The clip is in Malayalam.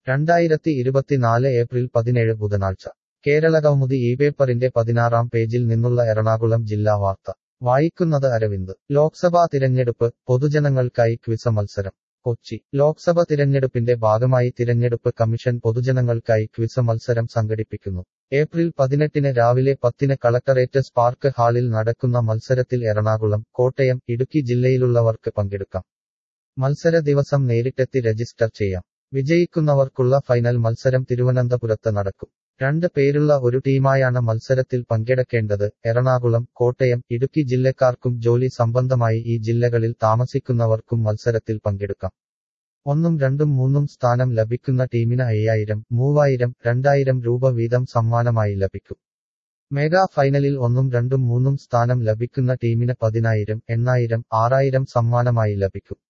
രണ്ടായിരത്തി ഇരുപത്തിനാല് ഏപ്രിൽ പതിനേഴ് ബുധനാഴ്ച കേരളകൗമുദി ഈ പേപ്പറിന്റെ പതിനാറാം പേജിൽ നിന്നുള്ള എറണാകുളം ജില്ലാ വാർത്ത വായിക്കുന്നത് അരവിന്ദ് ലോക്സഭാ തിരഞ്ഞെടുപ്പ് പൊതുജനങ്ങൾക്കായി ക്വിസ മത്സരം കൊച്ചി ലോക്സഭ തിരഞ്ഞെടുപ്പിന്റെ ഭാഗമായി തിരഞ്ഞെടുപ്പ് കമ്മീഷൻ പൊതുജനങ്ങൾക്കായി ക്വിസ മത്സരം സംഘടിപ്പിക്കുന്നു ഏപ്രിൽ പതിനെട്ടിന് രാവിലെ പത്തിന് കളക്ടറേറ്റ് സ്പാർക്ക് ഹാളിൽ നടക്കുന്ന മത്സരത്തിൽ എറണാകുളം കോട്ടയം ഇടുക്കി ജില്ലയിലുള്ളവർക്ക് പങ്കെടുക്കാം മത്സര ദിവസം നേരിട്ടെത്തി രജിസ്റ്റർ ചെയ്യാം വിജയിക്കുന്നവർക്കുള്ള ഫൈനൽ മത്സരം തിരുവനന്തപുരത്ത് നടക്കും രണ്ട് പേരുള്ള ഒരു ടീമായാണ് മത്സരത്തിൽ പങ്കെടുക്കേണ്ടത് എറണാകുളം കോട്ടയം ഇടുക്കി ജില്ലക്കാർക്കും ജോലി സംബന്ധമായി ഈ ജില്ലകളിൽ താമസിക്കുന്നവർക്കും മത്സരത്തിൽ പങ്കെടുക്കാം ഒന്നും രണ്ടും മൂന്നും സ്ഥാനം ലഭിക്കുന്ന ടീമിന് അയ്യായിരം മൂവായിരം രണ്ടായിരം രൂപ വീതം സമ്മാനമായി ലഭിക്കും മെഗാ ഫൈനലിൽ ഒന്നും രണ്ടും മൂന്നും സ്ഥാനം ലഭിക്കുന്ന ടീമിന് പതിനായിരം എണ്ണായിരം ആറായിരം സമ്മാനമായി ലഭിക്കും